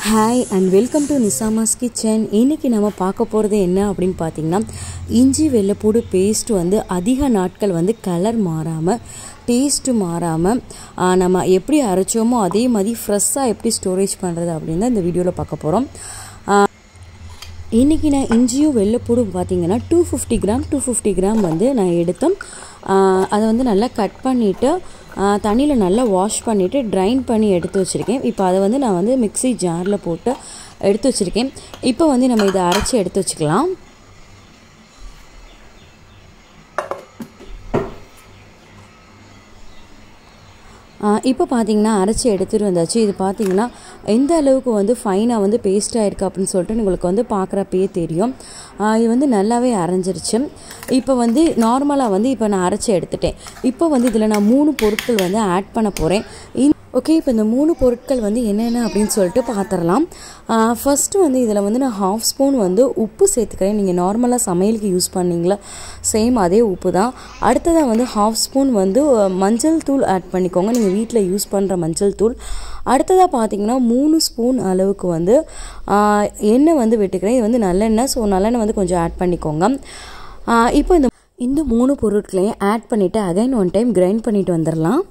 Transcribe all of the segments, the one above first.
hi and welcome to நிசாமாஸ் kitchen இன்றைக்கி நம்ம பார்க்க போகிறது என்ன அப்படின்னு பார்த்தீங்கன்னா இஞ்சி வெள்ளைப்பூடு பேஸ்ட் வந்து அதிக நாட்கள் வந்து கலர் மாறாமல் டேஸ்ட்டு மாறாமல் நம்ம எப்படி அரைச்சோமோ அதே மாதிரி ஃப்ரெஷ்ஷாக எப்படி ஸ்டோரேஜ் பண்ணுறது அப்படின்னு தான் இந்த வீடியோவில் பார்க்க போகிறோம் இன்றைக்கி நான் இஞ்சியும் வெள்ளைப்பூடும் பார்த்தீங்கன்னா two fifty gram two fifty gram வந்து நான் எடுத்தோம் அதை வந்து நல்லா கட் பண்ணிவிட்டு தண்ணியில் நல்லா வாஷ் பண்ணிவிட்டு ட்ரைன் பண்ணி எடுத்து வச்சுருக்கேன் இப்போ அதை வந்து நான் வந்து மிக்ஸி ஜாரில் போட்டு எடுத்து வச்சுருக்கேன் இப்போ வந்து நம்ம இதை அரைச்சி எடுத்து வச்சுக்கலாம் இப்போ பார்த்தீங்கன்னா அரைச்சி எடுத்துகிட்டு வந்தாச்சு இது பார்த்தீங்கன்னா எந்த அளவுக்கு வந்து ஃபைனாக வந்து பேஸ்ட்டாக இருக்குது அப்படின்னு சொல்லிட்டு உங்களுக்கு வந்து பார்க்குறப்பயே தெரியும் இது வந்து நல்லாவே அரைஞ்சிருச்சு இப்போ வந்து நார்மலாக வந்து இப்போ நான் அரைச்சி எடுத்துட்டேன் இப்போ வந்து இதில் நான் மூணு பொருட்கள் வந்து ஆட் பண்ண போகிறேன் ஓகே இப்போ இந்த மூணு பொருட்கள் வந்து என்னென்ன அப்படின்னு சொல்லிட்டு பார்த்துடலாம் ஃபஸ்ட்டு வந்து இதில் வந்து நான் ஹாஃப் ஸ்பூன் வந்து உப்பு சேர்த்துக்கிறேன் நீங்கள் நார்மலாக சமையலுக்கு யூஸ் பண்ணிங்களா சேம் அதே உப்பு தான் அடுத்ததாக வந்து ஹாஃப் ஸ்பூன் வந்து மஞ்சள் தூள் ஆட் பண்ணிக்கோங்க நீங்கள் வீட்டில் யூஸ் பண்ணுற மஞ்சள் தூள் அடுத்ததாக பார்த்தீங்கன்னா மூணு ஸ்பூன் அளவுக்கு வந்து எண்ணெய் வந்து விட்டுக்கிறேன் இது வந்து நல்லெண்ணெய் ஸோ நல்லெண்ணெய் வந்து கொஞ்சம் ஆட் பண்ணிக்கோங்க இப்போ இந்த இந்த மூணு பொருட்களையும் ஆட் பண்ணிவிட்டு அகைன் ஒன் டைம் கிரைண்ட் பண்ணிட்டு வந்துடலாம்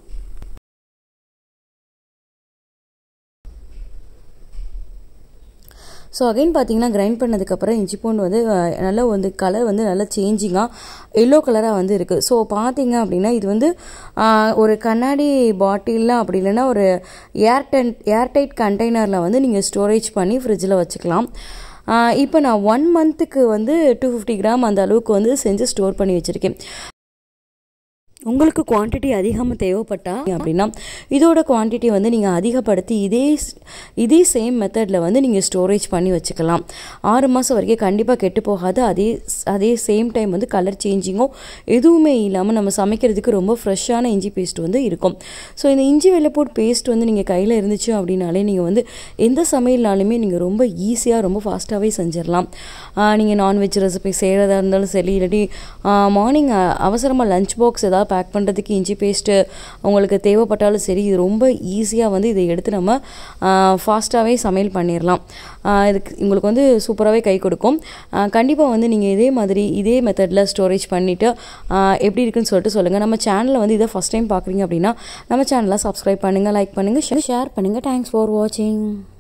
ஸோ அகைன் பார்த்தீங்கன்னா கிரைண்ட் பண்ணதுக்கப்புறம் இஞ்சி பூண்டு வந்து நல்லா வந்து கலர் வந்து நல்லா சேஞ்சிங்காக எல்லோ கலராக வந்து இருக்குது ஸோ பார்த்தீங்க அப்படின்னா இது வந்து ஒரு கண்ணாடி பாட்டிலில் அப்படி இல்லைன்னா ஒரு ஏர்டென் ஏர்டைட் கண்டெய்னரில் வந்து நீங்கள் ஸ்டோரேஜ் பண்ணி ஃப்ரிட்ஜில் வச்சுக்கலாம் இப்போ நான் ஒன் மந்த்துக்கு வந்து டூ ஃபிஃப்டி கிராம் அந்த அளவுக்கு வந்து செஞ்சு ஸ்டோர் பண்ணி வச்சுருக்கேன் உங்களுக்கு குவான்டிட்டி அதிகமாக தேவைப்பட்டா அப்படின்னா இதோட குவான்டிட்டி வந்து நீங்கள் அதிகப்படுத்தி இதே இதே சேம் மெத்தடில் வந்து நீங்கள் ஸ்டோரேஜ் பண்ணி வச்சுக்கலாம் ஆறு மாதம் வரைக்கும் கண்டிப்பாக கெட்டு போகாது அதே அதே சேம் டைம் வந்து கலர் சேஞ்சிங்கோ எதுவுமே இல்லாமல் நம்ம சமைக்கிறதுக்கு ரொம்ப ஃப்ரெஷ்ஷான இஞ்சி பேஸ்ட் வந்து இருக்கும் ஸோ இந்த இஞ்சி வெள்ளைப்பூட் பேஸ்ட் வந்து நீங்கள் கையில் இருந்துச்சு அப்படின்னாலே நீங்கள் வந்து எந்த சமையல்னாலுமே நீங்கள் ரொம்ப ஈஸியாக ரொம்ப ஃபாஸ்ட்டாகவே செஞ்சிடலாம் நீங்கள் நான்வெஜ் ரெசிபி செய்கிறதா இருந்தாலும் சரி இல்லாட்டி மார்னிங் அவசரமாக லஞ்ச் பாக்ஸ் ஏதாவது பேக் பண்ணுறதுக்கு இஞ்சி பேஸ்ட்டு உங்களுக்கு தேவைப்பட்டாலும் சரி இது ரொம்ப ஈஸியாக வந்து இதை எடுத்து நம்ம ஃபாஸ்ட்டாகவே சமையல் பண்ணிடலாம் இதுக்கு உங்களுக்கு வந்து சூப்பராகவே கை கொடுக்கும் கண்டிப்பாக வந்து நீங்கள் இதே மாதிரி இதே மெத்தடில் ஸ்டோரேஜ் பண்ணிவிட்டு எப்படி இருக்குன்னு சொல்லிட்டு சொல்லுங்கள் நம்ம சேனலில் வந்து இதை ஃபஸ்ட் டைம் பார்க்குறீங்க அப்படின்னா நம்ம சேனலை சப்ஸ்கிரைப் பண்ணுங்கள் லைக் பண்ணுங்கள் ஷேர் பண்ணுங்கள் தேங்க்ஸ் ஃபார் வாட்சிங்